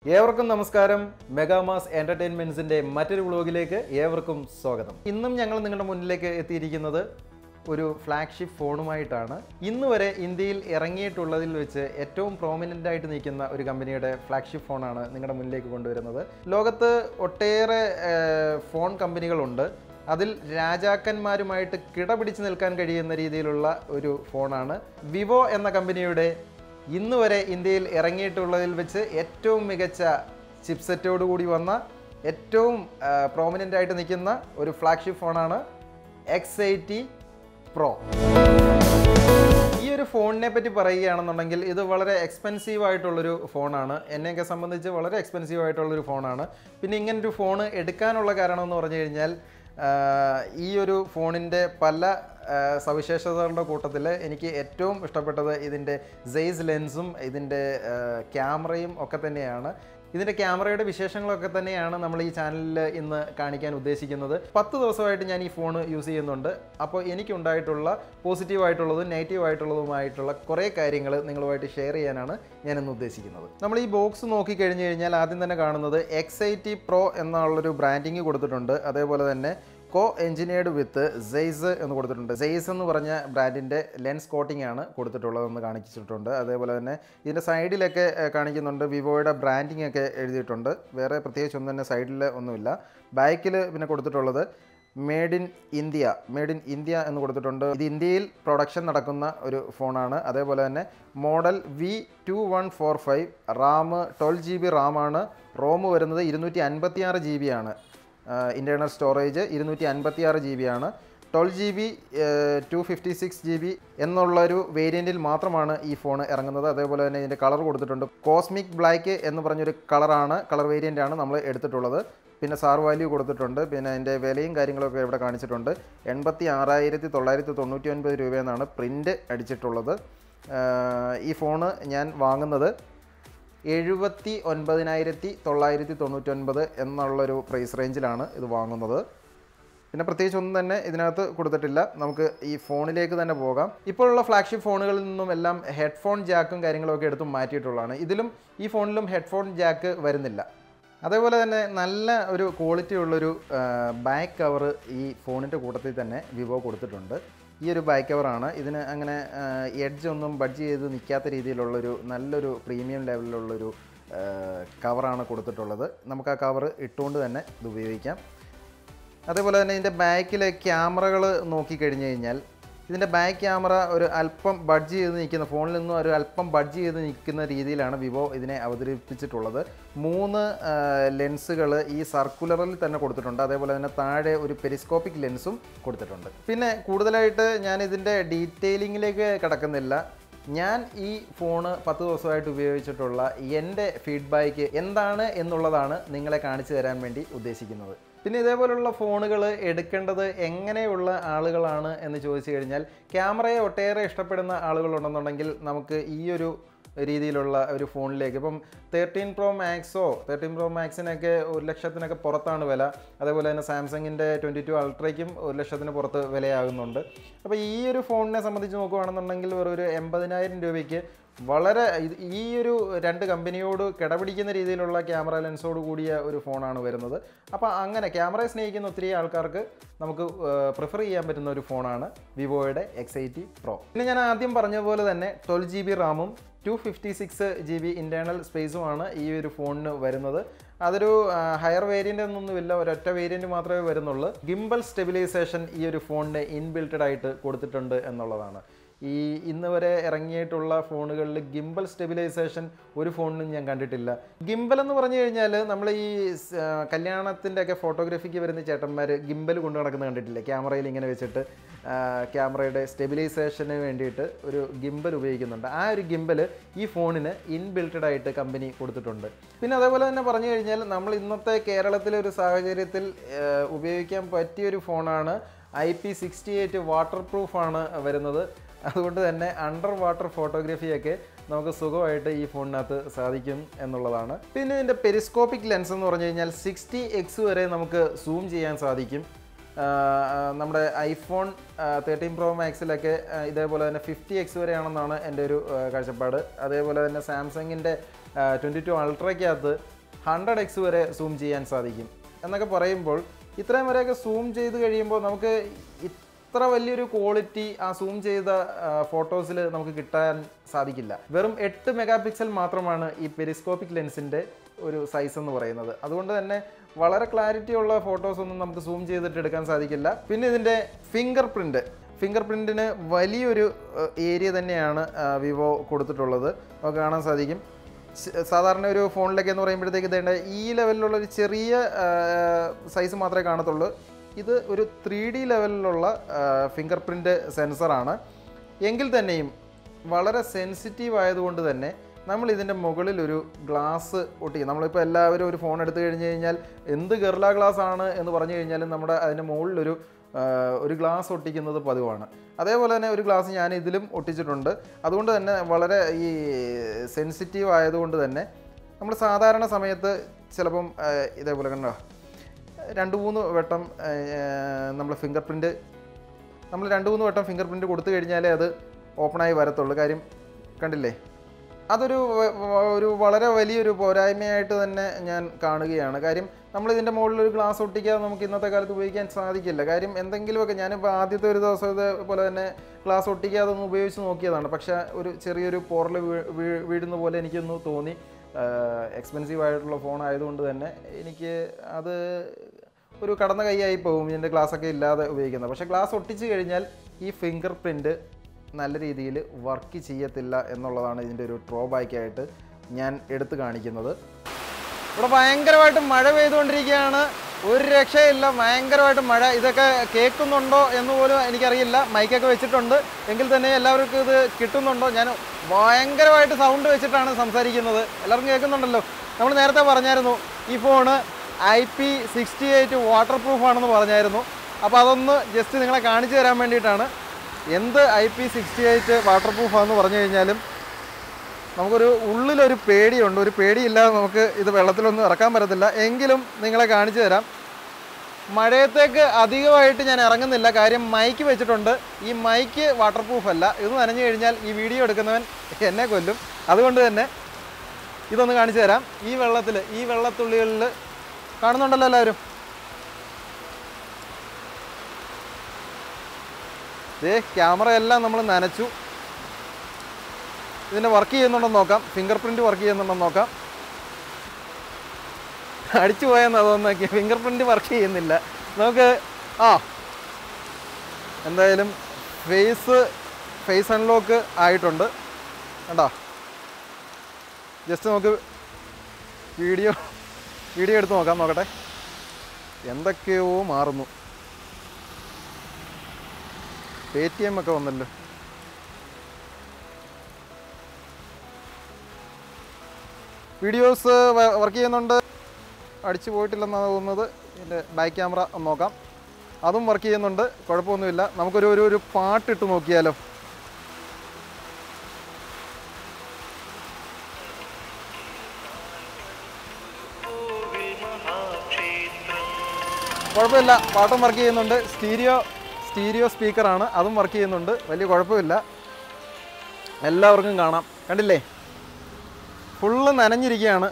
ഏവർക്കും നമസ്കാരം മെഗാമാസ് എന്റർടൈൻമെന്റ്സിന്റെ മറ്റൊരു വ്ളോഗിലേക്ക് ഏവർക്കും സ്വാഗതം ഇന്നും ഞങ്ങൾ നിങ്ങളുടെ മുന്നിലേക്ക് എത്തിയിരിക്കുന്നത് ഒരു ഫ്ലാഗ്ഷിപ്പ് ഫോണുമായിട്ടാണ് ഇന്ന് വരെ ഇന്ത്യയിൽ ഇറങ്ങിയിട്ടുള്ളതിൽ വെച്ച് ഏറ്റവും പ്രോമിനൻ്റ് ആയിട്ട് നിൽക്കുന്ന ഒരു കമ്പനിയുടെ ഫ്ലാഗ്ഷിപ്പ് ഫോണാണ് നിങ്ങളുടെ മുന്നിലേക്ക് കൊണ്ടുവരുന്നത് ലോകത്ത് ഒട്ടേറെ ഏഹ്, ഫോൺ കമ്പനികളുണ്ട് അതിൽ രാജാക്കന്മാരുമായിട്ട് കിടപിടിച്ച് നിൽക്കാൻ കഴിയുന്ന രീതിയിലുള്ള ഒരു ഫോണാണ് വിവോ എന്ന കമ്പനിയുടെ ഇന്ന് വരെ ഇന്ത്യയിൽ ഇറങ്ങിയിട്ടുള്ളതിൽ വെച്ച് ഏറ്റവും മികച്ച ചിപ്സെറ്റോട് കൂടി വന്ന ഏറ്റവും പ്രോമിനൻ്റ് ആയിട്ട് നിൽക്കുന്ന ഒരു ഫ്ലാഗ്ഷിപ്പ് ഫോണാണ് എക്സ് എയ്റ്റി പ്രോ ഈ ഒരു ഫോണിനെ പറ്റി പറയുകയാണെന്നുണ്ടെങ്കിൽ ഇത് വളരെ എക്സ്പെൻസീവ് ആയിട്ടുള്ളൊരു ഫോണാണ് എന്നെയൊക്കെ സംബന്ധിച്ച് വളരെ എക്സ്പെൻസീവ് ആയിട്ടുള്ളൊരു ഫോണാണ് പിന്നെ ഇങ്ങനൊരു ഫോൺ എടുക്കാനുള്ള കാരണം എന്ന് പറഞ്ഞു കഴിഞ്ഞാൽ ആ, ഈ ഒരു ഫോണിൻ്റെ പല ആ, സവിശേഷതകളുടെ കൂട്ടത്തിൽ എനിക്ക് ഏറ്റവും ഇഷ്ടപ്പെട്ടത് ഇതിൻ്റെ സെയ്സ് ലെൻസും ഇതിൻ്റെ ആ, ക്യാമറയും ഒക്കെ തന്നെയാണ് ഇതിൻ്റെ ക്യാമറയുടെ വിശേഷങ്ങളൊക്കെ തന്നെയാണ് നമ്മൾ ഈ ചാനലിൽ ഇന്ന് കാണിക്കാൻ ഉദ്ദേശിക്കുന്നത് പത്ത് ദിവസമായിട്ട് ഞാൻ ഈ ഫോൺ യൂസ് ചെയ്യുന്നുണ്ട് അപ്പോൾ എനിക്കുണ്ടായിട്ടുള്ള പോസിറ്റീവായിട്ടുള്ളതും നെഗറ്റീവ് ആയിട്ടുള്ളതുമായിട്ടുള്ള കുറേ കാര്യങ്ങൾ നിങ്ങളുമായിട്ട് ഷെയർ ചെയ്യാനാണ് ഞാൻ ഇന്ന് ഉദ്ദേശിക്കുന്നത് നമ്മൾ ഈ ബോക്സ് നോക്കി കഴിഞ്ഞ് കഴിഞ്ഞാൽ ആദ്യം തന്നെ കാണുന്നത് എക്സ് ഐ ടി പ്രോ എന്നുള്ളൊരു ബ്രാൻഡിങ് കൊടുത്തിട്ടുണ്ട് അതേപോലെ തന്നെ കോ എഞ്ചിനീയർഡ് വിത്ത് സെയ്സ് എന്ന് കൊടുത്തിട്ടുണ്ട് സെയ്സ് എന്ന് പറഞ്ഞ ബ്രാൻഡിൻ്റെ ലെൻസ് കോട്ടിംഗ് ആണ് കൊടുത്തിട്ടുള്ളതെന്ന് കാണിച്ചിട്ടുണ്ട് അതേപോലെ തന്നെ ഇതിൻ്റെ സൈഡിലൊക്കെ ഏഹ്, കാണിക്കുന്നുണ്ട് വിവോയുടെ ബ്രാൻഡിങ് ഒക്കെ എഴുതിയിട്ടുണ്ട് വേറെ പ്രത്യേകിച്ച് ഒന്നും തന്നെ സൈഡിൽ ഒന്നുമില്ല ബാക്കിൽ പിന്നെ കൊടുത്തിട്ടുള്ളത് made in India made in India എന്ന് കൊടുത്തിട്ടുണ്ട് ഇത് ഇന്ത്യയിൽ പ്രൊഡക്ഷൻ നടക്കുന്ന ഒരു ഫോണാണ് അതേപോലെ തന്നെ model V two one four five RAM twelve G B റാമാണ് റോം വരുന്നത് ഇരുന്നൂറ്റി അൻപത്തി ആറ് ജി ബി ആണ് ഇൻറ്റേർണൽ സ്റ്റോറേജ് ഇരുന്നൂറ്റി അൻപത്തി ആറ് ജി ബി ആണ് twelve G B two fifty six G B എന്നുള്ളൊരു വേരിയൻറ്റിൽ മാത്രമാണ് ഈ ഫോൺ ഇറങ്ങുന്നത് അതേപോലെ തന്നെ ഇതിൻ്റെ കളർ കൊടുത്തിട്ടുണ്ട് കോസ്മിക് ബ്ലാക്ക് എന്ന് പറഞ്ഞൊരു കളറാണ് കളർ വേരിയൻ്റ് ആണ് നമ്മൾ എടുത്തിട്ടുള്ളത് പിന്നെ സാർ വാല്യൂ കൊടുത്തിട്ടുണ്ട് പിന്നെ അതിൻ്റെ വിലയും കാര്യങ്ങളൊക്കെ ഇവിടെ കാണിച്ചിട്ടുണ്ട് എൺപത്തി ആറായിരത്തി തൊള്ളായിരത്തി തൊണ്ണൂറ്റി ഒൻപത് രൂപയെന്നാണ് പ്രിൻ്റ് അടിച്ചിട്ടുള്ളത് ആഹ് ഈ ഫോണ് ഞാൻ വാങ്ങുന്നത് എഴുപത്തി ഒൻപതിനായിരത്തി തൊള്ളായിരത്തി തൊണ്ണൂറ്റൊൻപത് എന്നുള്ളൊരു പ്രൈസ് റേഞ്ചിലാണ് ഇത് വാങ്ങുന്നത് പിന്നെ പ്രത്യേകിച്ച് ഒന്നും തന്നെ ഇതിനകത്ത് കൊടുത്തിട്ടില്ല നമുക്ക് ഈ ഫോണിലേക്ക് തന്നെ പോകാം ഇപ്പോഴുള്ള ഫ്ലാഗ്ഷിപ്പ് ഫോണുകളിൽ നിന്നും എല്ലാം ഹെഡ്ഫോൺ ജാക്കും കാര്യങ്ങളൊക്കെ എടുത്ത് മാറ്റിയിട്ടുള്ളതാണ് ഇതിലും ഈ ഫോണിലും ഹെഡ്ഫോൺ ജാക്ക് വരുന്നില്ല അതേപോലെ തന്നെ നല്ല ഒരു ക്വാളിറ്റി ഉള്ളൊരു ബാക്ക് കവർ ഈ ഫോണിൻ്റെ കൂട്ടത്തിൽ തന്നെ വിവോ കൊടുത്തിട്ടുണ്ട് ഈ ഒരു ബാക്ക് കവറാണ് ഇതിന് അങ്ങനെ എഡ്ജ് ഒന്നും ബഡ്ജ് ചെയ്ത് നിൽക്കാത്ത രീതിയിലുള്ളൊരു നല്ലൊരു പ്രീമിയം ലെവലിലുള്ളൊരു കവറാണ് കൊടുത്തിട്ടുള്ളത് നമുക്ക് ആ കവർ ഇട്ടുകൊണ്ട് തന്നെ ഇത് ഉപയോഗിക്കാം അതേപോലെ തന്നെ ഇതിൻ്റെ ബാക്കിലെ ക്യാമറകൾ നോക്കിക്കഴിഞ്ഞ് കഴിഞ്ഞാൽ ഇതിൻ്റെ ബാക്ക് ക്യാമറ ഒരു അല്പം ബഡ്ജ് ചെയ്ത് നിൽക്കുന്ന ഫോണിൽ നിന്നും ഒരു അല്പം ബഡ്ജ് ചെയ്ത് നിൽക്കുന്ന രീതിയിലാണ് വിവോ ഇതിനെ അവതരിപ്പിച്ചിട്ടുള്ളത് മൂന്ന് ലെൻസുകൾ ഈ സർക്കുലറിൽ തന്നെ കൊടുത്തിട്ടുണ്ട് അതേപോലെ തന്നെ താഴെ ഒരു പെരിസ്കോപ്പിക് ലെൻസും കൊടുത്തിട്ടുണ്ട് പിന്നെ കൂടുതലായിട്ട് ഞാൻ ഇതിൻ്റെ ഡീറ്റെയിലിങ്ങിലേക്ക് കിടക്കുന്നില്ല ഞാൻ ഈ ഫോണ് പത്ത് ദിവസമായിട്ട് ഉപയോഗിച്ചിട്ടുള്ള എൻ്റെ ഫീഡ്ബാക്ക് എന്താണ് എന്നുള്ളതാണ് നിങ്ങളെ കാണിച്ചു തരാൻ വേണ്ടി ഉദ്ദേശിക്കുന്നത് പിന്നെ ഇതേപോലുള്ള ഫോണുകൾ എടുക്കേണ്ടത് എങ്ങനെയുള്ള ആളുകളാണ് എന്ന് ചോദിച്ചു കഴിഞ്ഞാൽ ക്യാമറയെ ഒട്ടേറെ ഇഷ്ടപ്പെടുന്ന ആളുകളുണ്ടെന്നുണ്ടെങ്കിൽ നമുക്ക് ഈ ഒരു രീതിയിലുള്ള ഒരു ഫോണിലേക്ക് ഇപ്പം തേർട്ടീൻ പ്രോ മാക്സോ തേർട്ടീൻ പ്രോ മാക്സിനൊക്കെ ഒരു ലക്ഷത്തിനൊക്കെ പുറത്താണ് വില അതേപോലെ തന്നെ സാംസങ്ങിൻ്റെ ട്വൻറ്റി ടു അൾട്രയ്ക്കും ഒരു ലക്ഷത്തിന് പുറത്ത് വിലയാകുന്നുണ്ട് അപ്പോൾ ഈ ഒരു ഫോണിനെ സംബന്ധിച്ച് നോക്കുകയാണെന്നുണ്ടെങ്കിൽ വെറും ഒരു എൺപതിനായിരം രൂപയ്ക്ക് വളരെ ഇത് ഈ ഒരു രണ്ട് കമ്പനിയോട് കിടപിടിക്കുന്ന രീതിയിലുള്ള ക്യാമറ ലെൻസോട് കൂടിയ ഒരു ഫോണാണ് വരുന്നത് അപ്പോൾ അങ്ങനെ ക്യാമറയെ സ്നേഹിക്കുന്ന ഒത്തിരി ആൾക്കാർക്ക് നമുക്ക് പ്രിഫർ ചെയ്യാൻ പറ്റുന്ന ഒരു ഫോണാണ് വിവോയുടെ എക്സ് എയ്റ്റി പ്രോ പിന്നെ ഞാൻ ആദ്യം പറഞ്ഞ പോലെ തന്നെ ട്വൽവ് ജി ബി റാമും two fifty six G B internal സ്പേസുമാണ് ഈ ഒരു ഫോണിന് വരുന്നത് അതൊരു ഹയർ വേരിയൻ്റ് എന്നൊന്നുമില്ല ഒരൊറ്റ വേരിയൻറ്റ് മാത്രമേ വരുന്നുള്ളൂ ഗിംബൽ സ്റ്റെബിലൈസേഷൻ ഈ ഒരു ഫോണിന് ഇൻബിൽറ്റഡ് ആയിട്ട് കൊടുത്തിട്ടുണ്ട് എന്നുള്ളതാണ് ഈ ഇന്ന് വരെ ഇറങ്ങിയിട്ടുള്ള ഫോണുകളിൽ ഗിംബൽ സ്റ്റെബിലൈസേഷൻ ഒരു ഫോണിനും ഞാൻ കണ്ടിട്ടില്ല ഗിംബൽ എന്ന് പറഞ്ഞു കഴിഞ്ഞാൽ നമ്മൾ ഈ സ്- ആ, കല്യാണത്തിൻ്റെ ഒക്കെ ഫോട്ടോഗ്രാഫിക്ക് വരുന്ന ചേട്ടന്മാർ ഗിംബൽ കൊണ്ടു നടക്കുന്നത് കണ്ടിട്ടില്ല ക്യാമറയിൽ ഇങ്ങനെ വെച്ചിട്ട് ആ, ക്യാമറയുടെ സ്റ്റെബിലൈസേഷന് വേണ്ടിയിട്ട് ഒരു ഗിംബൽ ഉപയോഗിക്കുന്നുണ്ട് ആ ഒരു ഗിംബൽ ഈ ഫോണിന് ഇൻബിൽറ്റഡ് ആയിട്ട് കമ്പനി കൊടുത്തിട്ടുണ്ട് പിന്നെ അതേപോലെ തന്നെ പറഞ്ഞു കഴിഞ്ഞാൽ നമ്മൾ ഇന്നത്തെ കേരളത്തിലെ ഒരു സാഹചര്യത്തിൽ ആ, ഉപയോഗിക്കാൻ പറ്റിയൊരു ഫോണാണ് I P sixty eight water പ്രൂഫാണ് വരുന്നത് അതുകൊണ്ട് തന്നെ അണ്ടർ വാട്ടർ ഫോട്ടോഗ്രാഫിയൊക്കെ നമുക്ക് സുഖമായിട്ട് ഈ ഫോണിനകത്ത് സാധിക്കും എന്നുള്ളതാണ് പിന്നെ ഇതിൻ്റെ പെരിസ്കോപ്പിക് ലെൻസ് എന്ന് പറഞ്ഞു കഴിഞ്ഞാൽ സിക്സ്റ്റി എക്സ് വരെ നമുക്ക് സൂം ചെയ്യാൻ സാധിക്കും ആ, ആ, നമ്മുടെ ഐഫോൺ തേർട്ടീൻ പ്രോ മാക്സിലൊക്കെ ആ, ഇതേപോലെ തന്നെ ഫിഫ്റ്റി എക്സ് വരെയാണെന്നാണ് എൻ്റെ ഒരു ആ, കാഴ്ചപ്പാട് അതേപോലെ തന്നെ സാംസങ്ങിൻ്റെ ട്വൻറ്റി ടു അൾട്രയ്ക്കകത്ത് ഹൺഡ്രഡ് എക്സ് വരെ സൂം ചെയ്യാൻ സാധിക്കും എന്നൊക്കെ പറയുമ്പോൾ ഇത്രയും വരെയൊക്കെ സൂം ചെയ്ത് കഴിയുമ്പോൾ നമുക്ക് ഇത്ര വലിയൊരു ക്വാളിറ്റി ആ സൂം ചെയ്ത ഫോട്ടോസിൽ നമുക്ക് കിട്ടാൻ സാധിക്കില്ല വെറും എട്ട് മെഗാ പിക്സൽ മാത്രമാണ് ഈ പെരിസ്കോപ്പിക് ലെൻസിൻ്റെ ഒരു സൈസ് എന്ന് പറയുന്നത് അതുകൊണ്ട് തന്നെ വളരെ ക്ലാരിറ്റി ഉള്ള ഫോട്ടോസ് ഒന്നും നമുക്ക് സൂം ചെയ്തിട്ട് എടുക്കാൻ സാധിക്കില്ല പിന്നെ ഇതിൻ്റെ ഫിംഗർ പ്രിൻറ്റ് ഫിംഗർ പ്രിൻറ്റിന് വലിയൊരു ഏരിയ തന്നെയാണ് വിവോ കൊടുത്തിട്ടുള്ളത് നമുക്ക് കാണാൻ സാധിക്കും സ- സാധാരണ ഒരു ഫോണിലൊക്കെ എന്ന് പറയുമ്പോഴത്തേക്ക് ഇതേണ്ട ഈ ലെവലിലുള്ള ഒരു ചെറിയ സൈസ് മാത്രമേ കാണത്തുള്ളൂ ഇത് ഒരു ത്രീ ഡി ലെവലിലുള്ള ഫിംഗർ പ്രിൻറ്റ് സെൻസറാണ് എങ്കിൽ തന്നെയും വളരെ സെൻസിറ്റീവ് ആയതുകൊണ്ട് തന്നെ നമ്മൾ ഇതിൻ്റെ മുകളിൽ ഒരു ഗ്ലാസ് ഒട്ടിക്കും നമ്മളിപ്പോൾ എല്ലാവരും ഒരു ഫോൺ എടുത്തു കഴിഞ്ഞ് കഴിഞ്ഞാൽ എന്ത് ഗെർല ഗ്ലാസ് ആണ് എന്ന് പറഞ്ഞു കഴിഞ്ഞാലും നമ്മുടെ അതിൻ്റെ മുകളിലൊരു ആ, ഒരു ഗ്ലാസ് ഒട്ടിക്കുന്നത് പതിവാണ് അതേപോലെ തന്നെ ഒരു ഗ്ലാസ് ഞാൻ ഇതിലും ഒട്ടിച്ചിട്ടുണ്ട് അതുകൊണ്ട് തന്നെ വളരെ ഈ സെൻസിറ്റീവ് ആയതുകൊണ്ട് തന്നെ നമ്മൾ സാധാരണ സമയത്ത് ചിലപ്പം ആ, ഇതേപോലെ കണ്ടോ രണ്ട് മൂന്ന് വട്ടം നമ്മൾ ഫിംഗർ പ്രിൻറ്റ് നമ്മൾ രണ്ട് മൂന്ന് വട്ടം ഫിംഗർ പ്രിൻറ്റ് കൊടുത്തു കഴിഞ്ഞാലേ അത് ഓപ്പണായി വരത്തുള്ളൂ കാര്യം കണ്ടില്ലേ അതൊരു വ- വ- ഒരു വളരെ വലിയൊരു പോരായ്മയായിട്ട് തന്നെ ഞാൻ കാണുകയാണ് കാര്യം നമ്മൾ ഇതിൻ്റെ മുകളിൽ ഒരു ഗ്ലാസ് ഒട്ടിക്കാതെ നമുക്ക് ഇന്നത്തെ കാലത്ത് ഉപയോഗിക്കാൻ സാധിക്കില്ല കാര്യം എന്തെങ്കിലുമൊക്കെ ഞാനിപ്പോൾ ആദ്യത്തെ ഒരു ദിവസം ഇതേപോലെ തന്നെ ഗ്ലാസ് ഒട്ടിക്കാതെ ഒന്ന് ഉപയോഗിച്ച് നോക്കിയതാണ് പക്ഷേ ഒരു ചെറിയൊരു പോറൽ വീഴുന്ന പോലെ എനിക്കൊന്ന് തോന്നി എക്സ്പെൻസീവ് ആയിട്ടുള്ള ഫോൺ ആയതുകൊണ്ട് തന്നെ എനിക്ക് അത് ഒരു കടന്ന കൈയായി പോകും ഇതിൻ്റെ ഗ്ലാസ് ഒക്കെ ഇല്ലാതെ ഉപയോഗിക്കുന്നത് പക്ഷേ ഗ്ലാസ് ഒട്ടിച്ച് കഴിഞ്ഞാൽ ഈ ഫിംഗർ പ്രിൻറ്റ് നല്ല രീതിയിൽ വർക്ക് ചെയ്യത്തില്ല എന്നുള്ളതാണ് ഇതിൻ്റെ ഒരു ഡ്രോബാക്ക് ആയിട്ട് ഞാൻ എടുത്തു കാണിക്കുന്നത് ഇവിടെ ഭയങ്കരമായിട്ട് മഴ പെയ്തുകൊണ്ടിരിക്കുകയാണ് ഒരു രക്ഷയില്ല ഭയങ്കരമായിട്ട് മഴ ഇതൊക്കെ കേൾക്കുന്നുണ്ടോ എന്ന് പോലും എനിക്കറിയില്ല മൈക്കൊക്കെ വെച്ചിട്ടുണ്ട് എങ്കിൽ തന്നെ എല്ലാവർക്കും ഇത് കിട്ടുന്നുണ്ടോ ഞാൻ ഭയങ്കരമായിട്ട് സൗണ്ട് വെച്ചിട്ടാണ് സംസാരിക്കുന്നത് എല്ലാവർക്കും കേൾക്കുന്നുണ്ടല്ലോ നമ്മൾ നേരത്തെ പറഞ്ഞായിരുന്നു ഈ phone I P sixty eight water proof ആണെന്ന് പറഞ്ഞായിരുന്നു അപ്പോൾ അതൊന്ന് ജസ്റ്റ് നിങ്ങളെ കാണിച്ചു തരാൻ വേണ്ടിയിട്ടാണ് എന്ത് I P sixty eight water പ്രൂഫാന്ന് പറഞ്ഞു കഴിഞ്ഞാലും നമുക്കൊരു ഉള്ളിലൊരു പേടിയുണ്ട് ഒരു പേടിയില്ലാതെ നമുക്ക് ഇത് വെള്ളത്തിലൊന്നും ഇറക്കാൻ പറ്റത്തില്ല എങ്കിലും നിങ്ങളെ കാണിച്ചു തരാം മഴയത്തേക്ക് അധികമായിട്ട് ഞാൻ ഇറങ്ങുന്നില്ല കാര്യം മൈക്ക് വെച്ചിട്ടുണ്ട് ഈ മൈക്ക് വാട്ടർ പ്രൂഫ് അല്ല ഇത് നനഞ്ഞു കഴിഞ്ഞാൽ ഈ വീഡിയോ എടുക്കുന്നവൻ എന്നെ കൊല്ലും അതുകൊണ്ട് തന്നെ ഇതൊന്ന് കാണിച്ചു തരാം ഈ വെള്ളത്തിൽ ഈ വെള്ളത്തുള്ളികളിൽ കാണുന്നുണ്ടല്ലോ എല്ലാവരും ദേ ക്യാമറ എല്ലാം നമ്മൾ നനച്ചു ഇതിൻ്റെ വർക്ക് ചെയ്യുന്നുണ്ടെന്ന് നോക്കാം ഫിംഗർ പ്രിൻറ്റ് വർക്ക് ചെയ്യുന്നുണ്ടെന്ന് നോക്കാം അടിച്ചു പോയെന്ന് അതൊന്നൊക്കെ ഫിംഗർ പ്രിൻറ്റ് വർക്ക് ചെയ്യുന്നില്ല നമുക്ക് ആ എന്തായാലും ഫേസ് ഫേസ് അൺലോക്ക് ആയിട്ടുണ്ട് കണ്ടോ ജസ്റ്റ് നമുക്ക് വീഡിയോ വീഡിയോ എടുത്ത് നോക്കാം നോക്കട്ടെ എന്തൊക്കെയോ മാറുന്നു പേ ടി എം ഒക്കെ വന്നല്ലോ വീഡിയോസ് വർക്ക് ചെയ്യുന്നുണ്ട് അടിച്ചു പോയിട്ടില്ലെന്നാണ് തോന്നുന്നത് ഇതിൻ്റെ ബാക്ക് ക്യാമറ ഒന്ന് നോക്കാം അതും വർക്ക് ചെയ്യുന്നുണ്ട് കുഴപ്പമൊന്നുമില്ല നമുക്കൊരു ഒരു ഒരു പാട്ടിട്ട് നോക്കിയാലോ കുഴപ്പമില്ല പാട്ടും വർക്ക് ചെയ്യുന്നുണ്ട് സ്റ്റീരിയോ സ്റ്റീരിയോ സ്പീക്കറാണ് അതും വർക്ക് ചെയ്യുന്നുണ്ട് വലിയ കുഴപ്പമില്ല എല്ലാവർക്കും കാണാം കണ്ടില്ലേ ഫുള്ള് നനഞ്ഞിരിക്കുകയാണ്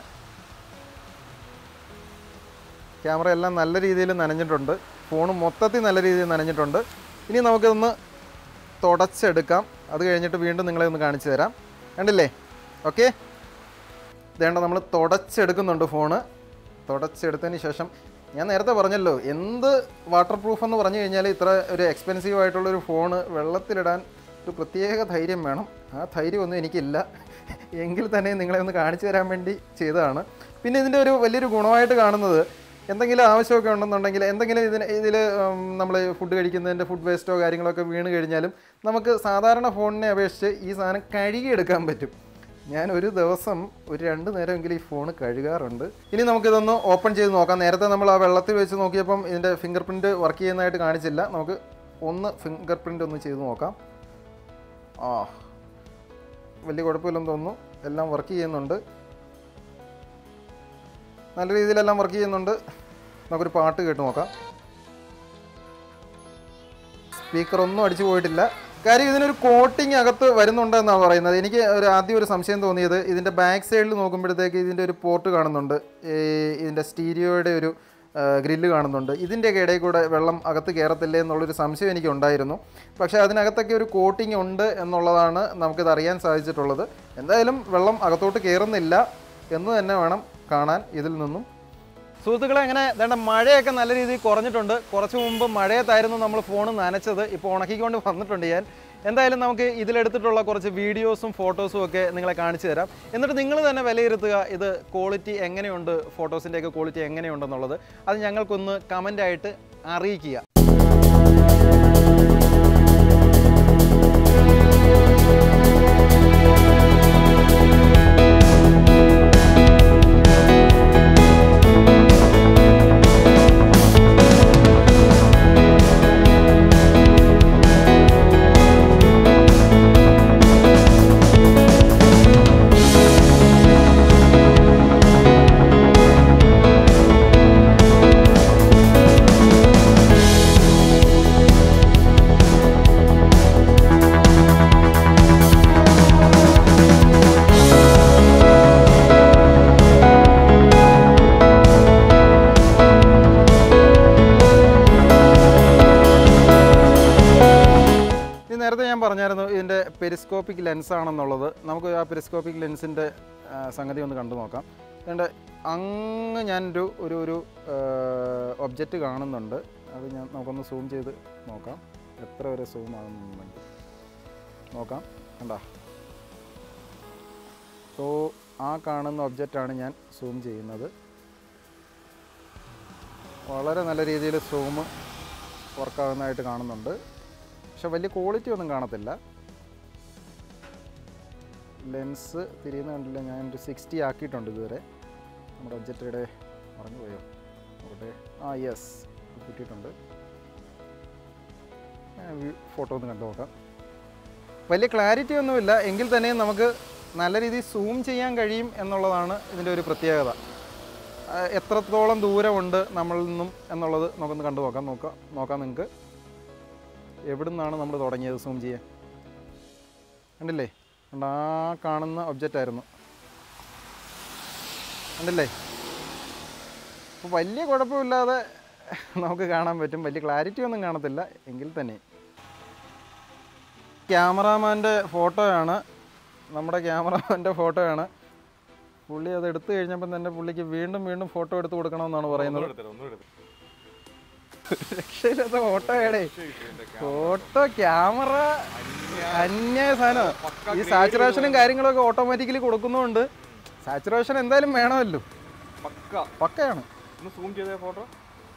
ക്യാമറ എല്ലാം നല്ല രീതിയിൽ നനഞ്ഞിട്ടുണ്ട് ഫോൺ മൊത്തത്തിൽ നല്ല രീതിയിൽ നനഞ്ഞിട്ടുണ്ട് ഇനി നമുക്കിതൊന്ന് തുടച്ചെടുക്കാം അത് കഴിഞ്ഞിട്ട് വീണ്ടും നിങ്ങളെ ഒന്ന് കാണിച്ചു തരാം കണ്ടില്ലേ ഓക്കെ ഇതേണ്ട നമ്മൾ തുടച്ചെടുക്കുന്നുണ്ട് ഫോണ് തുടച്ചെടുത്തതിന് ശേഷം ഞാൻ നേരത്തെ പറഞ്ഞല്ലോ എന്ത് വാട്ടർ പ്രൂഫ് എന്ന് പറഞ്ഞു കഴിഞ്ഞാൽ ഇത്ര ഒരു എക്സ്പെൻസീവ് ആയിട്ടുള്ളൊരു ഫോണ് വെള്ളത്തിലിടാൻ ഒരു പ്രത്യേക ധൈര്യം വേണം ആ ധൈര്യമൊന്നും എനിക്കില്ല എങ്കിൽ തന്നെ നിങ്ങളെ ഒന്ന് കാണിച്ചു തരാൻ വേണ്ടി ചെയ്തതാണ് പിന്നെ ഇതിൻ്റെ ഒരു വലിയൊരു ഗുണമായിട്ട് കാണുന്നത് എന്തെങ്കിലും ആവശ്യമൊക്കെ ഉണ്ടെന്നുണ്ടെങ്കിൽ എന്തെങ്കിലും ഇതിന് ഇതിൽ നമ്മൾ ഫുഡ് കഴിക്കുന്നതിൻ്റെ ഫുഡ് വേസ്റ്റോ കാര്യങ്ങളൊക്കെ വീണ് കഴിഞ്ഞാലും നമുക്ക് സാധാരണ ഫോണിനെ അപേക്ഷിച്ച് ഈ സാധനം കഴുകിയെടുക്കാൻ പറ്റും ഞാൻ ഒരു ദിവസം ഒരു രണ്ട് നേരമെങ്കിലും ഈ ഫോൺ കഴുകാറുണ്ട് ഇനി നമുക്കിതൊന്ന് ഓപ്പൺ ചെയ്ത് നോക്കാം നേരത്തെ നമ്മൾ ആ വെള്ളത്തിൽ വെച്ച് നോക്കിയപ്പം ഇതിൻ്റെ ഫിംഗർ പ്രിൻറ്റ് വർക്ക് ചെയ്യുന്നതായിട്ട് കാണിച്ചില്ല നമുക്ക് ഒന്ന് ഫിംഗർ പ്രിൻ്റ് ഒന്ന് ചെയ്ത് നോക്കാം ആ വലിയ കുഴപ്പമില്ലെന്ന് തോന്നുന്നു എല്ലാം വർക്ക് ചെയ്യുന്നുണ്ട് നല്ല രീതിയിലെല്ലാം വർക്ക് ചെയ്യുന്നുണ്ട് നമുക്കൊരു പാട്ട് കേട്ട് നോക്കാം സ്പീക്കർ ഒന്നും അടിച്ചു പോയിട്ടില്ല കാര്യം ഇതിനൊരു കോട്ടിങ് അകത്ത് വരുന്നുണ്ട് എന്നാണ് പറയുന്നത് എനിക്ക് ഒരു ആദ്യം ഒരു സംശയം തോന്നിയത് ഇതിൻ്റെ ബാക്ക് സൈഡിൽ നോക്കുമ്പോഴത്തേക്ക് ഇതിൻ്റെ ഒരു പോർട്ട് കാണുന്നുണ്ട് ഈ ഇതിൻ്റെ സ്റ്റീരിയോയുടെ ഒരു ഗ്രില്ല് കാണുന്നുണ്ട് ഇതിൻ്റെയൊക്കെ ഇടയിൽ കൂടെ വെള്ളം അകത്ത് കയറത്തില്ലേ എന്നുള്ളൊരു സംശയം എനിക്ക് ഉണ്ടായിരുന്നു പക്ഷേ അതിനകത്തൊക്കെ ഒരു കോട്ടിങ് ഉണ്ട് എന്നുള്ളതാണ് നമുക്കിത് അറിയാൻ സാധിച്ചിട്ടുള്ളത് എന്തായാലും വെള്ളം അകത്തോട്ട് കയറുന്നില്ല എന്ന് തന്നെ വേണം കാണാൻ ഇതിൽ നിന്നും സുഹൃത്തുക്കളെ അങ്ങനെ വേണ്ട മഴയൊക്കെ നല്ല രീതിയിൽ കുറഞ്ഞിട്ടുണ്ട് കുറച്ച് മുമ്പ് മഴയത്തായിരുന്നു നമ്മൾ ഫോൺ നനച്ചത് ഇപ്പോൾ ഉണക്കിക്കൊണ്ട് വന്നിട്ടുണ്ട് ഞാൻ എന്തായാലും നമുക്ക് ഇതിലെടുത്തിട്ടുള്ള കുറച്ച് വീഡിയോസും ഫോട്ടോസും ഒക്കെ നിങ്ങളെ കാണിച്ചു തരാം എന്നിട്ട് നിങ്ങൾ തന്നെ വിലയിരുത്തുക ഇത് ക്വാളിറ്റി എങ്ങനെയുണ്ട് ഫോട്ടോസിൻ്റെയൊക്കെ ക്വാളിറ്റി എങ്ങനെയുണ്ടെന്നുള്ളത് അത് ഞങ്ങൾക്കൊന്ന് കമൻ്റായിട്ട് അറിയിക്കുക ഇത് നേരത്തെ ഞാൻ പറഞ്ഞായിരുന്നു ഇതിൻ്റെ പെരിസ്കോപ്പിക് ലെൻസ് ആണെന്നുള്ളത് നമുക്ക് ആ പെരിസ്കോപ്പിക് ലെൻസിൻ്റെ സംഗതി ഒന്ന് കണ്ടു നോക്കാം എൻ്റെ അങ്ങ് ഞാനൊരു ഒരു ഒരു ഒബ്ജക്റ്റ് കാണുന്നുണ്ട് അത് ഞാൻ നമുക്കൊന്ന് സൂം ചെയ്ത് നോക്കാം എത്ര വരെ സൂം ആകുന്നുണ്ട് നോക്കാം കണ്ടാ സോ ആ കാണുന്ന ഒബ്ജക്റ്റാണ് ഞാൻ സൂം ചെയ്യുന്നത് വളരെ നല്ല രീതിയിൽ സൂം വർക്കാവുന്നതായിട്ട് കാണുന്നുണ്ട് പക്ഷെ വലിയ ക്വാളിറ്റി ഒന്നും കാണത്തില്ല ലെൻസ് തിരിയുന്ന കണ്ടില്ല ഞാൻ ഒരു സിക്സ്റ്റി ആക്കിയിട്ടുണ്ട് ഇതുവരെ നമ്മുടെ ഒബ്ജക്റ്റയുടെ മറന്നു പോയോ നോക്കട്ടെ ആ യെസ് കിട്ടിയിട്ടുണ്ട് ഫോട്ടോ ഒന്ന് കണ്ടു നോക്കാം വലിയ ക്ലാരിറ്റി ഒന്നുമില്ല എങ്കിൽ തന്നെയും നമുക്ക് നല്ല രീതിയിൽ സൂം ചെയ്യാൻ കഴിയും എന്നുള്ളതാണ് ഇതിൻ്റെ ഒരു പ്രത്യേകത ആ, എത്രത്തോളം ദൂരമുണ്ട് നമ്മളിൽ നിന്നും എന്നുള്ളത് നമുക്കൊന്ന് കണ്ടു നോക്കാം നോക്കാം നോക്കാം നിങ്ങൾക്ക് എവിടെ നിന്നാണ് നമ്മൾ തുടങ്ങിയത് സൂം ചെയ്യാൻ കണ്ടില്ലേ കണ്ട ആ കാണുന്ന ഒബ്ജക്റ്റ് ആയിരുന്നു കണ്ടില്ലേ അപ്പോൾ വലിയ കുഴപ്പമില്ലാതെ നമുക്ക് കാണാൻ പറ്റും വലിയ ക്ലാരിറ്റി ഒന്നും കാണത്തില്ല എങ്കിൽ തന്നെ ക്യാമറാമാൻ്റെ ഫോട്ടോയാണ് നമ്മുടെ ക്യാമറാമാൻ്റെ ഫോട്ടോയാണ് പുള്ളി അത് എടുത്തു കഴിഞ്ഞപ്പോൾ തന്നെ പുള്ളിക്ക് വീണ്ടും വീണ്ടും ഫോട്ടോ എടുത്ത് കൊടുക്കണമെന്നാണ് പറയുന്നത് രക്ഷയില്ലാത്ത ഫോട്ടോയാടേ ഫോട്ടോ ക്യാമറ അന്യായ സാധനം ഈ സാച്ചുറേഷനും കാര്യങ്ങളൊക്കെ ഓട്ടോമാറ്റിക്കലി കൊടുക്കുന്നതുകൊണ്ട് സാച്ചുറേഷൻ എന്തായാലും വേണമല്ലോ പക്ക പക്കയാണ് ഒന്ന് സൂം ചെയ്തേ ഫോട്ടോ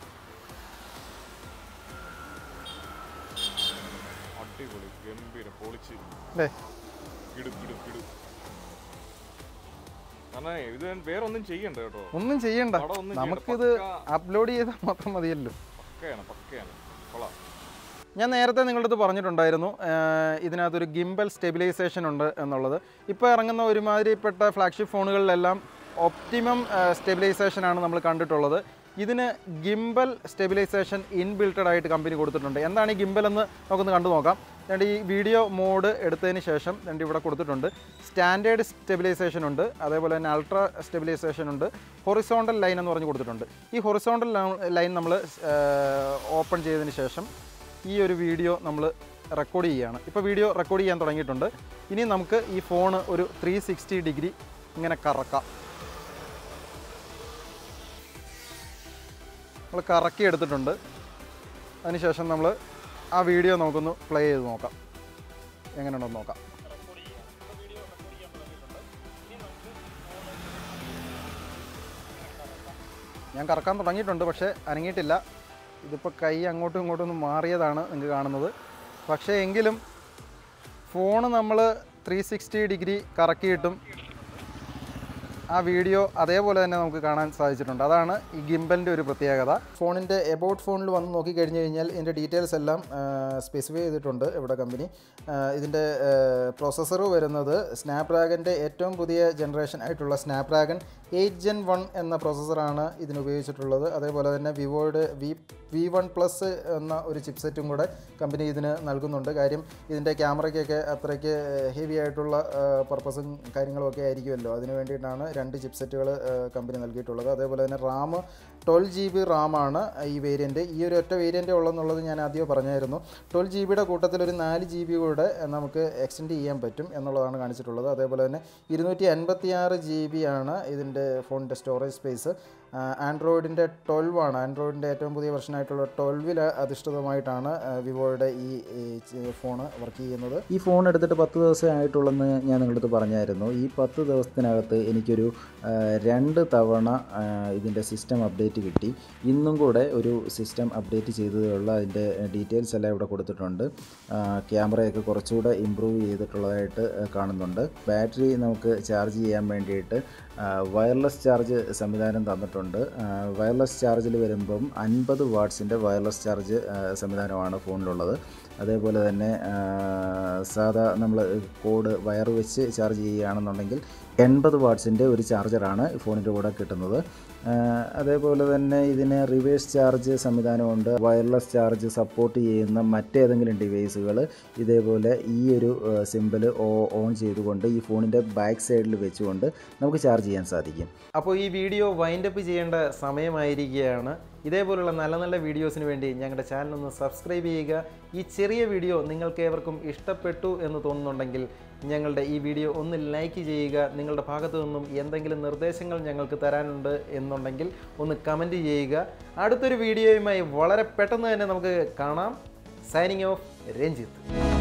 അടിപൊളി ഗംഭീരം പൊളിച്ച് അല്ലേ കിടു കിടു കിടു കാരണം ഇത് വേറെ ഒന്നും ചെയ്യണ്ട കേട്ടോ ഒന്നും ചെയ്യണ്ട പടം ഒന്നും ചെയ്യണ്ട. നമുക്കിത് പക്ക- അപ്ലോഡ് ചെയ്താൽ മാത്രം മതിയല്ലോ പക്കയാണ് പക്കയാണ് കൊള്ളാം ഞാൻ നേരത്തെ നിങ്ങളുടെ അടുത്ത് പറഞ്ഞിട്ടുണ്ടായിരുന്നു ആഹ് ഇതിനകത്തൊരു ഗിംബൽ സ്റ്റെബിലൈസേഷൻ ഉണ്ട് എന്നുള്ളത് ഇപ്പോൾ ഇറങ്ങുന്ന ഒരുമാതിരിപ്പെട്ട ഫ്ലാഗ്ഷിപ്പ് ഫോണുകളിലെല്ലാം ഒപ്റ്റിമം സ്റ്റെബിലൈസേഷനാണ് നമ്മൾ കണ്ടിട്ടുള്ളത് ഇതിന് ഗിംബൽ സ്റ്റെബിലൈസേഷൻ ഇൻബിൽട്ടഡ് ആയിട്ട് കമ്പനി കൊടുത്തിട്ടുണ്ട് എന്താണ് ഈ ഗിംബൽ എന്ന് നമുക്കൊന്ന് കണ്ടു നോക്കാം രണ്ട് ഈ വീഡിയോ മോഡ് എടുത്തതിന് ശേഷം രണ്ട് ഇവിടെ കൊടുത്തിട്ടുണ്ട് സ്റ്റാൻഡേർഡ് സ്റ്റെബിലൈസേഷൻ ഉണ്ട് അതേപോലെ തന്നെ അൾട്രാ സ്റ്റെബിലൈസേഷൻ ഉണ്ട് ഹൊറിസോണ്ടൽ ലൈൻ എന്ന് പറഞ്ഞ് കൊടുത്തിട്ടുണ്ട് ഈ ഹൊറിസോണ്ടൽ ലൈൻ നമ്മൾ ഓപ്പൺ ചെയ്തതിന് ശേഷം ഈ ഒരു വീഡിയോ നമ്മൾ റെക്കോർഡ് ചെയ്യുകയാണ് ഇപ്പോൾ വീഡിയോ റെക്കോർഡ് ചെയ്യാൻ തുടങ്ങിയിട്ടുണ്ട് ഇനി നമുക്ക് ഈ ഫോണ് ഒരു ത്രീ സിക്സ്റ്റി ഡിഗ്രി ഇങ്ങനെ കറക്കാം നമ്മൾ കറക്കി എടുത്തിട്ടുണ്ട് അതിനുശേഷം നമ്മൾ ആ വീഡിയോ നമുക്കൊന്ന് പ്ലേ ചെയ്ത് നോക്കാം എങ്ങനെയുണ്ടെന്ന് നോക്കാം ഞാൻ കറക്കാൻ തുടങ്ങിയിട്ടുണ്ട് പക്ഷേ അനങ്ങിയിട്ടില്ല ഇതിപ്പോൾ കൈ അങ്ങോട്ടും ഇങ്ങോട്ടും ഒന്ന് മാറിയതാണ് നിങ്ങൾക്ക് കാണുന്നത് പക്ഷേ എങ്കിലും ഫോണ് നമ്മൾ ത്രീ സിക്സ്റ്റി ഡിഗ്രി കറക്കിയിട്ടും ആ വീഡിയോ അതേപോലെ തന്നെ നമുക്ക് കാണാൻ സാധിച്ചിട്ടുണ്ട് അതാണ് ഈ ഗിംബലിൻ്റെ ഒരു പ്രത്യേകത ഫോണിൻ്റെ എബൌട്ട് ഫോണിൽ വന്ന് നോക്കിക്കഴിഞ്ഞ് കഴിഞ്ഞാൽ ഇതിൻ്റെ ഡീറ്റെയിൽസ് എല്ലാം സ്പെസിഫൈ ചെയ്തിട്ടുണ്ട് ഇവിടെ കമ്പനി ഇതിൻ്റെ പ്രോസസ്സർ വരുന്നത് സ്നാപ്ഡ്രാഗൻ്റെ ഏറ്റവും പുതിയ ജനറേഷൻ ആയിട്ടുള്ള സ്നാപ്ഡ്രാഗൺ എയ്റ്റ് ജെൻ വൺ എന്ന പ്രോസസ്സറാണ് ഇതിന് ഉപയോഗിച്ചിട്ടുള്ളത് അതേപോലെ തന്നെ വിവോയുടെ വി വി വൺ പ്ലസ് എന്ന ഒരു ചിപ്സെറ്റും കൂടെ കമ്പനി ഇതിന് നൽകുന്നുണ്ട് കാര്യം ഇതിൻ്റെ ക്യാമറയ്ക്കൊക്കെ അത്രയ്ക്ക് ഹെവി ആയിട്ടുള്ള പർപ്പസും കാര്യങ്ങളും ഒക്കെ ആയിരിക്കുമല്ലോ അതിന് വേണ്ടിയിട്ടാണ് രണ്ട് ചിപ്സെറ്റുകൾ കമ്പനി നൽകിയിട്ടുള്ളത് അതേപോലെ തന്നെ റാം ട്വൽവ് ജി ബി റാമാണ് ഈ വേരിയൻറ്റ് ഈ ഒരു ഒറ്റ വേരിയൻറ്റേ ഉള്ളെന്നുള്ളത് ഞാൻ ആദ്യം പറഞ്ഞായിരുന്നു ട്വൽവ് ജി ബിയുടെ കൂട്ടത്തിൽ ഒരു നാല് ജി ബി കൂടെ നമുക്ക് എക്സ്റ്റെൻഡ് ചെയ്യാൻ പറ്റും എന്നുള്ളതാണ് കാണിച്ചിട്ടുള്ളത് അതേപോലെ തന്നെ ഇരുന്നൂറ്റി അൻപത്തി ആറ് ജി ബി ആണ് ഇതിൻ്റെ ഫോണിൻ്റെ സ്റ്റോറേജ് സ്പേസ് ആൻഡ്രോയിഡിൻ്റെ ട്വൽവ് ആണ് ആൻഡ്രോയിഡിൻ്റെ ഏറ്റവും പുതിയ വെർഷനായിട്ടുള്ള ട്വൽവിൽ അധിഷ്ഠിതമായിട്ടാണ് ആ, വിവോയുടെ ഈ ഫോൺ വർക്ക് ചെയ്യുന്നത് ഈ ഫോൺ എടുത്തിട്ട് പത്ത് ദിവസമേ ആയിട്ടുള്ളെന്ന് ഞാൻ നിങ്ങളടുത്ത് പറഞ്ഞായിരുന്നു ഈ പത്ത് ദിവസത്തിനകത്ത് എനിക്കൊരു ആ, രണ്ട് തവണ ആ, ഇതിൻ്റെ സിസ്റ്റം അപ്ഡേറ്റ് കിട്ടി ഇന്നും കൂടെ ഒരു സിസ്റ്റം അപ്ഡേറ്റ് ചെയ്തതുള്ള അതിൻ്റെ ഡീറ്റെയിൽസ് എല്ലാം ഇവിടെ കൊടുത്തിട്ടുണ്ട് ആ, ക്യാമറയൊക്കെ കുറച്ചുകൂടെ ഇമ്പ്രൂവ് ചെയ്തിട്ടുള്ളതായിട്ട് ആ, കാണുന്നുണ്ട് ബാറ്ററി നമുക്ക് ചാർജ് ചെയ്യാൻ വേണ്ടിയിട്ട് വയർലെസ് ചാർജ് സംവിധാനം തന്നിട്ടുണ്ട് വയർലെസ് ചാർജിൽ വരുമ്പം അൻപത് വാട്ട്സിൻ്റെ വയർലെസ് ചാർജ് ആ, സംവിധാനമാണ് ഫോണിലുള്ളത് അതേപോലെ തന്നെ ആ, സാധാ നമ്മൾ കോഡ് വയർ വെച്ച് ചാർജ് ചെയ്യുകയാണെന്നുണ്ടെങ്കിൽ എൺപത് വാട്ട്സിൻ്റെ ഒരു ചാർജറാണ് ഫോണിൻ്റെ കൂടെ കിട്ടുന്നത് ആ, അതേപോലെ തന്നെ ഇതിന് റിവേഴ്സ് ചാർജ് സംവിധാനമുണ്ട് വയർലെസ് ചാർജ് സപ്പോർട്ട് ചെയ്യുന്ന മറ്റേതെങ്കിലും ഡിവൈസുകൾ ഇതേപോലെ ഈ ഒരു സിമ്പിൾ ഓൺ ചെയ്തുകൊണ്ട് ഈ ഫോണിൻ്റെ ബാക്ക് സൈഡിൽ വെച്ചുകൊണ്ട് നമുക്ക് ചാർജ് ചെയ്യാൻ സാധിക്കും അപ്പോൾ ഈ വീഡിയോ വൈൻഡപ്പ് ചെയ്യേണ്ട സമയമായിരിക്കുകയാണ് ഇതേപോലുള്ള നല്ല നല്ല വീഡിയോസിന് വേണ്ടി ഞങ്ങളുടെ ചാനൽ ഒന്ന് സബ്സ്ക്രൈബ് ചെയ്യുക ഈ ചെറിയ വീഡിയോ നിങ്ങൾക്ക് ഏവർക്കും ഇഷ്ടപ്പെട്ടു എന്ന് തോന്നുന്നുണ്ടെങ്കിൽ ഞങ്ങളുടെ ഈ വീഡിയോ ഒന്ന് ലൈക്ക് ചെയ്യുക നിങ്ങളുടെ ഭാഗത്തു നിന്നും എന്തെങ്കിലും നിർദ്ദേശങ്ങൾ ഞങ്ങൾക്ക് തരാനുണ്ട് എന്നുണ്ടെങ്കിൽ ഒന്ന് കമൻറ്റ് ചെയ്യുക അടുത്തൊരു വീഡിയോയുമായി വളരെ പെട്ടെന്ന് തന്നെ നമുക്ക് കാണാം സൈനിങ് ഓഫ് രഞ്ജിത്ത്